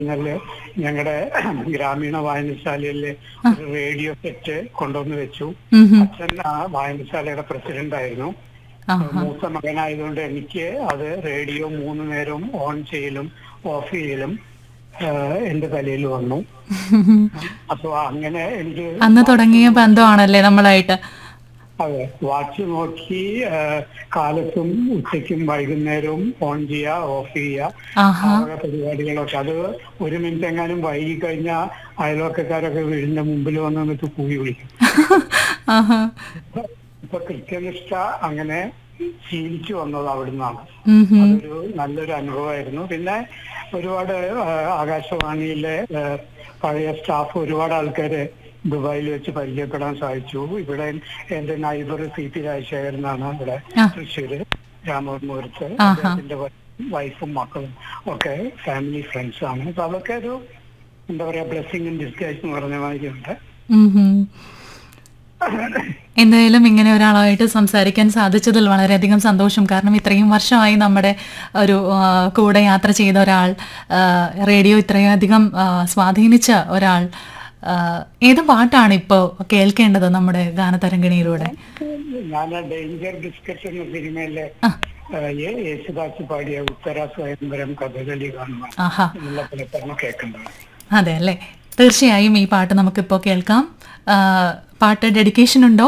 ഇന്നലെ ഞങ്ങളുടെ ഗ്രാമീണ വായനശാലയിലെ ഒരു റേഡിയോ സെറ്റ് കൊണ്ടുവന്ന് വെച്ചു ഉം ഹും. അച്ഛൻ ആ വായനശാലയുടെ പ്രസിഡന്റ് ആയിരുന്നു ആഹാ. മൂത്ത മകനായതുകൊണ്ട് എനിക്ക് അത് റേഡിയോ മൂന്ന് നേരവും ഓൺ ചെയ്യലും ഓഫ് ചെയ്യലും ആ, എന്റെ തലയിൽ വന്നു അപ്പൊ അങ്ങനെ എനിക്ക് അന്ന് തുടങ്ങിയ ബന്ധമാണല്ലേ നമ്മളായിട്ട് അതെ വാച്ച് നോക്കി ആ, കാലത്തും ഉച്ചയ്ക്കും വൈകുന്നേരവും ഓൺ ചെയ്യുക ഓഫ് ചെയ്യുക ആഹാ ആ വക പരിപാടികളൊക്കെ അത് ഒരു മിനിറ്റ് എങ്ങാനും വൈകി കഴിഞ്ഞാൽ അയൽവക്കക്കാരൊക്കെ വീടിന്റെ മുമ്പിൽ വന്ന് എന്നിട്ട് കൂവി വിളിക്കും ആഹാ ഇപ്പൊ കൃത്യനിഷ്ഠ അങ്ങനെ ശീലിച്ചു വന്നത് അവിടുന്നാണ് ഉം ഹും. അതൊരു നല്ലൊരു അനുഭവമായിരുന്നു പിന്നെ ഒരുപാട് ആ, ആകാശവാണിയിലെ ആ, പഴയ സ്റ്റാഫ് ഒരുപാട് ആൾക്കാര് ദുബായിൽ വെച്ച് പരിചയപ്പെടാൻ സാധിച്ചു ഇവിടെ എന്റെ നൈബർ സി പി രാജശേഖരനാണ് ഇവിടെ ആ. തൃശ്ശൂര് രാമപുരത്ത് ആഹാ. അദ്ദേഹത്തിന്റെ വൈഫും മക്കളും ഒക്കെ ഫാമിലി ഫ്രണ്ട്സ് ആണ് അപ്പൊ അതൊക്കെ ഒരു എന്താ പറയാ ബ്ലെസ്സിങ് ഇൻ ഡിസ്ഗൈസ് എന്ന് പറഞ്ഞ മാതിരിയുണ്ട് ഉം ഹും. എന്തായാലും ഇങ്ങനെ ഒരാളായിട്ട് സംസാരിക്കാൻ സാധിച്ചതിൽ വളരെയധികം സന്തോഷം കാരണം ഇത്രയും വർഷമായി നമ്മുടെ ഒരു ആ, കൂടെ യാത്ര ചെയ്ത ഒരാൾ ആ, റേഡിയോ ഇത്രയും അധികം ആ, സ്വാധീനിച്ച ഒരാൾ ആ, ഏത് പാട്ടാണ് ഇപ്പോൾ കേൾക്കേണ്ടത് നമ്മുടെ ഗാനതരംഗിണിയിലൂടെ ഞാൻ ഡേഞ്ചർ ബിസ്ക്കറ്റ് എന്ന സിനിമയിലെ ആ. ആ, യേ- യേശുദാസ് പാടിയ ഉത്തര സ്വയംവരം കഥകളി കാണുക ആഹാ എന്നുള്ള പലപ്പോഴും കേൾക്കുന്നത് അതെ അല്ലേ തീർച്ചയായും ഈ പാട്ട് നമുക്കിപ്പോൾ കേൾക്കാം ആ, പാട്ട് ഡെഡിക്കേഷൻ ഉണ്ടോ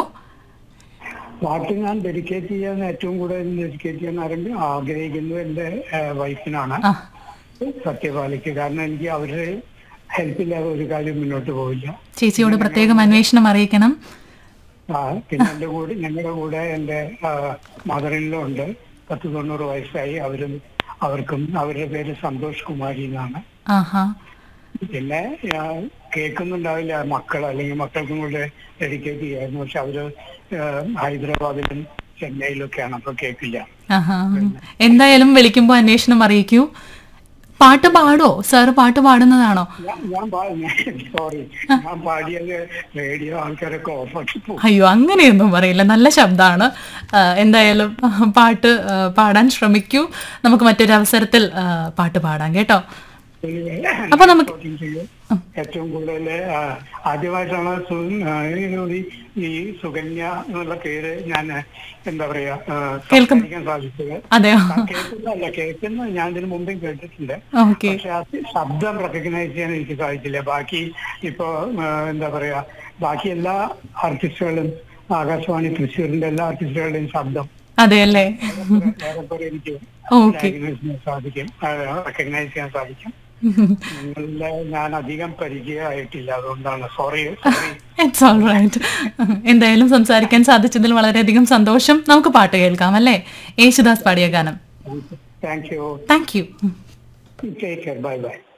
പാട്ട് ഞാൻ ഡെഡിക്കേറ്റ് ചെയ്യാൻ ഏറ്റവും കൂടുതൽ ഡെഡിക്കേറ്റ് ചെയ്യാൻ ആരെങ്കിലും ആഗ്രഹിക്കുന്നത് എന്റെ ആ, വൈഫിനാണ് ആ സത്യപാലിക്ക് കാരണം എനിക്ക് അവരുടെ ഹെൽപ്പില്ലാതെ ഒരു കാര്യം മുന്നോട്ട് പോവില്ല ചേച്ചിയോട് പ്രത്യേകം അന്വേഷണം അറിയിക്കണം ആ, പിന്നെ എന്റെ കൂടെ ഞങ്ങളുടെ കൂടെ എന്റെ മദറിലോ ഉണ്ട് പത്ത് തൊണ്ണൂറ് വയസ്സായി അവരും അവർക്കും അവരുടെ പേര് സന്തോഷ് കുമാരി എന്നാണ് ആഹാ പിന്നെ ആ, കേൾക്കുന്നുണ്ടാവില്ല മക്കൾ അല്ലെങ്കിൽ മക്കൾക്കും കൂടെ ഡെഡിക്കേറ്റ് ചെയ്യായിരുന്നു പക്ഷെ അവര് ആ, ഹൈദരാബാദിലും ചെന്നൈയിലൊക്കെയാണ് അപ്പൊ കേൾക്കില്ല ആഹാ എന്തായാലും വിളിക്കുമ്പോൾ അന്വേഷണം അറിയിക്കൂ പാട്ട് പാടോ സാറ് പാട്ട് പാടുന്നതാണോ ഞാൻ- ഞാൻ സോറി ഞാൻ പാടിയത് റേഡിയോ ആൾക്കാരൊക്കെ ഓഫാക്കി പോകും അയ്യോ അങ്ങനെയൊന്നും പറയില്ല നല്ല ശബ്ദമാണ് എന്തായാലും ആ, പാട്ട് ആ, പാടാൻ ശ്രമിക്കൂ നമുക്ക് മറ്റൊരു അവസരത്തിൽ ആ, പാട്ട് പാടാം കേട്ടോ അപ്പൊ നമുക്ക് ഏറ്റവും കൂടുതൽ ആദ്യമായിട്ടാണ് സു- ആ, ഈ ഈ സുകന്യ എന്നുള്ള പേര് ഞാൻ എന്താ പറയാ ആ, കേൾക്കും. സംസാരിക്കാൻ സാധിച്ചത് അതെയോ കേൾക്കുന്നതല്ല കേൾക്കുന്ന ഞാൻ ഇതിനു മുമ്പേ കേട്ടിട്ടുണ്ട് ഓക്കെ പക്ഷെ ആ ശബ്ദം റെക്കഗ്നൈസ് ചെയ്യാൻ എനിക്ക് സാധിച്ചില്ല ബാക്കി ഇപ്പോ ആ, എന്താ പറയാ ബാക്കി എല്ലാ ആർട്ടിസ്റ്റുകളും ആകാശവാണി തൃശ്ശൂരിന്റെ എല്ലാ ആർട്ടിസ്റ്റുകളുടെയും ശബ്ദം അതെ അല്ലേ ഏറെക്കുറെ എനിക്ക് ഓക്കെ ഡയഗ്നോസ് ചെയ്യാൻ സാധിക്കും റെക്കഗ്നൈസ് ചെയ്യാൻ സാധിക്കും നിങ്ങളുടെ ഞാൻ അധികം പരിചയമായിട്ടില്ല അതുകൊണ്ടാണ് sorry sorry it's all right എന്തായാലും സംസാരിക്കാൻ സാധിച്ചതിൽ വളരെയധികം സന്തോഷം നമുക്ക് പാട്ട് കേൾക്കാം അല്ലേ യേശുദാസ് പാടിയ ഗാനം thank you thank you take care bye by